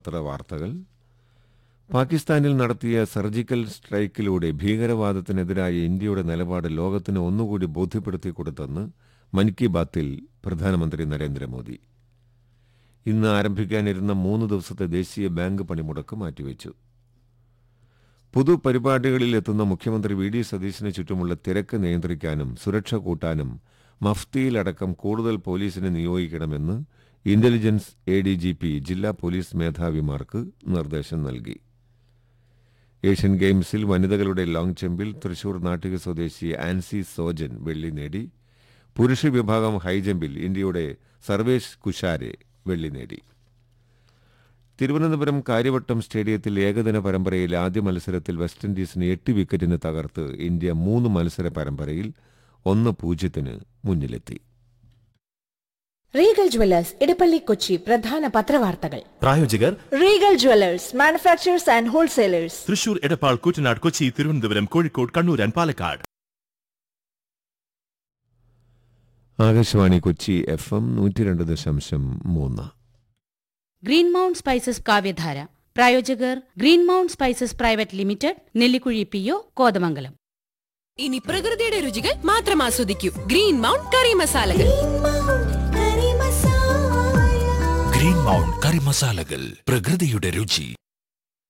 പത്ര വാർത്തകൾ പാകിസ്ഥാനിൽ നടത്തിയ സർജിക്കൽ സ്ട്രൈക്കിലൂടെ ഭീകരവാദത്തിനെതിരായ ഇന്ത്യയുടെ നിലപാട് ലോകത്തിന് ഒന്നുകൂടി ബോധ്യപ്പെടുത്തി കൊടുത്തെന്ന് മൻ കി ബാത്തിൽ പ്രധാനമന്ത്രി നരേന്ദ്രമോദി ഇന്ന് ആരംഭിക്കാനിരുന്ന മൂന്ന് ദിവസത്തെ ദേശീയ ബാങ്ക് പണിമുടക്ക് മാറ്റിവെച്ചു പൊതുപരിപാടികളിൽ എത്തുന്ന മുഖ്യമന്ത്രി വി ഡി സതീശന് ചുറ്റുമുള്ള തിരക്ക് നിയന്ത്രിക്കാനും സുരക്ഷ കൂട്ടാനും മഫ്തിയിലടക്കം കൂടുതൽ പോലീസിനെ നിയോഗിക്കണമെന്ന് intelligence A D G P ജില്ലാ പോലീസ് മേധാവിമാർക്ക് നിർദ്ദേശം നൽകി ഏഷ്യൻ ഗെയിംസിൽ വനിതകളുടെ ലോങ് ജമ്പിൽ തൃശൂർ നാട്ടിക സ്വദേശി ആൻസി സോജൻ വെള്ളി നേടി പുരുഷ വിഭാഗം ഹൈജമ്പിൽ ഇന്ത്യയുടെ സർവേഷ് കുശാരെ വെള്ളി നേടി തിരുവനന്തപുരം കാര്യവട്ടം സ്റ്റേഡിയത്തിൽ ഏകദിന പരമ്പരയിലെ ആദ്യ മത്സരത്തിൽ വെസ്റ്റ് ഇൻഡീസിന് എട്ട് വിക്കറ്റിന് തകർത്ത് ഇന്ത്യ മൂന്ന് മത്സര പരമ്പരയിൽ ഒന്ന് പൂജ്യത്തിന് മുന്നിലെത്തി റീഗൽ ജ്വല്ലേഴ്സ് ഇടപ്പള്ളി കൊച്ചി പ്രധാന പത്രവാർത്തകൾ പ്രായോജകർ Regal jewellers manufacturers and wholesalers Thrissur Edappal Koottanad Kochi Thiruvananthapuram Kozhikode Kannur and Palakkad Akashvani Kochi F M നൂറ്റി രണ്ട് ദശാംശം മൂന്ന് ഗ്രീൻ മൗണ്ട് സ്പൈസസ് കാവ്യധാര പ്രായോജകർ green mount spices private limited Nellikuzhi P O Kothamangalam ഇനി പ്രകൃതിയുടെ രുചികൾ മാത്രം ആസ്വദിക്കൂ ഗ്രീൻ മൗണ്ട് കറി മസാലകൾ ഗ്രീൻ മൗണ്ട് കറി മസാലകൾ പ്രകൃതിയുടെ രുചി